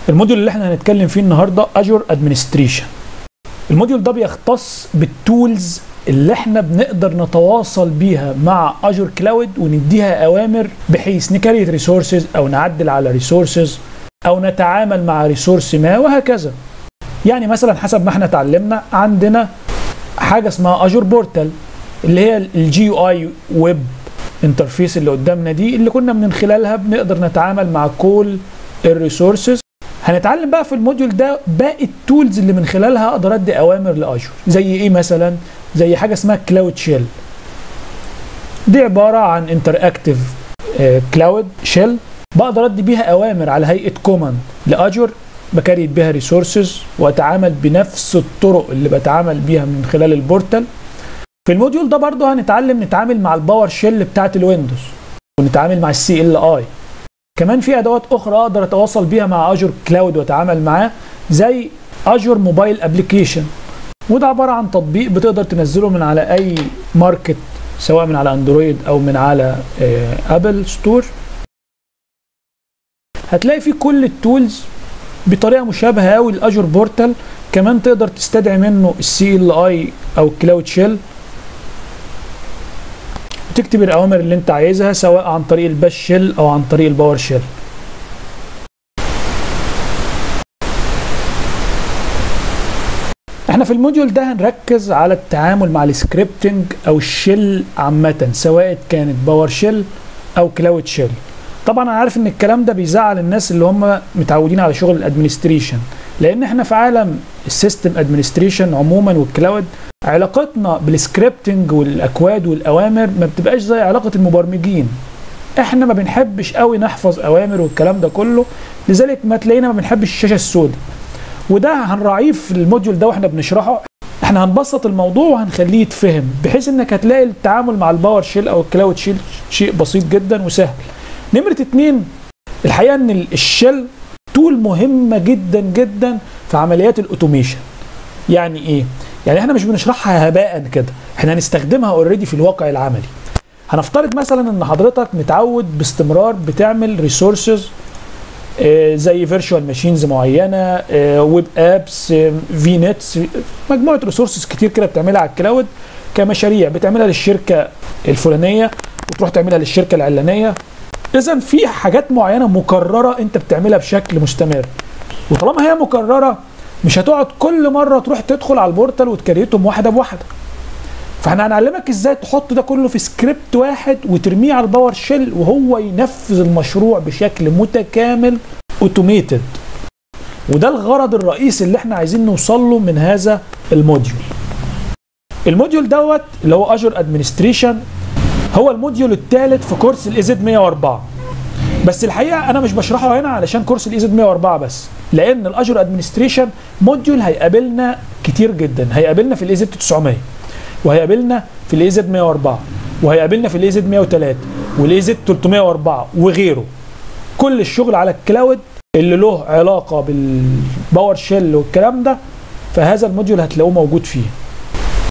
الموديول اللي احنا هنتكلم فيه النهارده اجور ادمنستريشن الموديول ده بيختص بالتولز اللي احنا بنقدر نتواصل بيها مع اجور كلاود ونديها اوامر بحيث نكريت ريسورسز او نعدل على ريسورسز او نتعامل مع ريسورس ما وهكذا يعني مثلا حسب ما احنا اتعلمنا عندنا حاجه اسمها اجور بورتال اللي هي الجي يو اي ويب انترفيس اللي قدامنا دي اللي كنا من خلالها بنقدر نتعامل مع كل الريسورسز هنتعلم بقى في الموديول ده باقي التولز اللي من خلالها اقدر ادي اوامر لاجور زي ايه مثلا زي حاجه اسمها كلاود شيل دي عباره عن انتر اكتيف كلاود شيل بقدر ادي بيها اوامر على هيئه كوماند لاجور بكريت بيها ريسورسز واتعامل بنفس الطرق اللي بتعامل بيها من خلال البورتال في الموديول ده برضه هنتعلم نتعامل مع الباور شيل بتاعت الويندوز ونتعامل مع السي ال اي كمان في ادوات اخرى اقدر اتواصل بيها مع اجور كلاود واتعامل معاه زي اجور موبايل ابلكيشن وده عباره عن تطبيق بتقدر تنزله من على اي ماركت سواء من على اندرويد او من على ابل ستور هتلاقي فيه كل التولز بطريقه مشابهه قوي للاجور بورتال كمان تقدر تستدعي منه السي ال اي او الكلاود شيل تكتب الاوامر اللي انت عايزها سواء عن طريق الباش شيل او عن طريق الباور شيل احنا في الموديول ده هنركز على التعامل مع السكريبتنج او الشيل عامه سواء كانت باور شيل او كلاود شيل طبعا انا عارف ان الكلام ده بيزعل الناس اللي هم متعودين على شغل الادمنستريشن لان احنا في عالم السيستم ادمنستريشن عموما والكلاود علاقتنا بالسكريبتنج والاكواد والاوامر ما بتبقاش زي علاقه المبرمجين احنا ما بنحبش قوي نحفظ اوامر والكلام ده كله لذلك ما تلاقينا ما بنحبش الشاشه السوداء وده هنراعيه في الموديول ده واحنا بنشرحه احنا هنبسط الموضوع وهنخليه يتفهم بحيث انك هتلاقي التعامل مع الباور شيل او الكلاود شيل شيء بسيط جدا وسهل نمرة اتنين الحقيقة ان الشيل تول مهمة جدا جدا في عمليات الاوتوميشن يعني ايه؟ يعني احنا مش بنشرحها هباء كده احنا هنستخدمها اوريدي في الواقع العملي هنفترض مثلا ان حضرتك متعود باستمرار بتعمل ريسورسز اه زي فيرتشوال ماشينز معينه اه ويب ابس اه في نتس مجموعه ريسورسز كتير كده بتعملها على الكلاود كمشاريع بتعملها للشركه الفلانيه وتروح تعملها للشركه العلانيه اذا في حاجات معينه مكرره انت بتعملها بشكل مستمر وطالما هي مكرره مش هتقعد كل مره تروح تدخل على البورتال وتكريتهم واحده بواحده فاحنا هنعلمك ازاي تحط ده كله في سكريبت واحد وترميه على الباور شيل وهو ينفذ المشروع بشكل متكامل اوتوميتد وده الغرض الرئيسي اللي احنا عايزين نوصل له من هذا الموديول الموديول دوت اللي هو اجور ادمنستريشن هو الموديول الثالث في كورس الايزد 104 بس الحقيقه انا مش بشرحه هنا علشان كورس الايزد 104 بس لان الاجور ادمنستريشن موديول هيقابلنا كتير جدا هيقابلنا في الايزد 900 وهيقابلنا في الايزد 104 وهيقابلنا في الايزد 103 والايزد 304 وغيره كل الشغل على الكلاود اللي له علاقه بالباور شيل والكلام ده فهذا الموديول هتلاقوه موجود فيه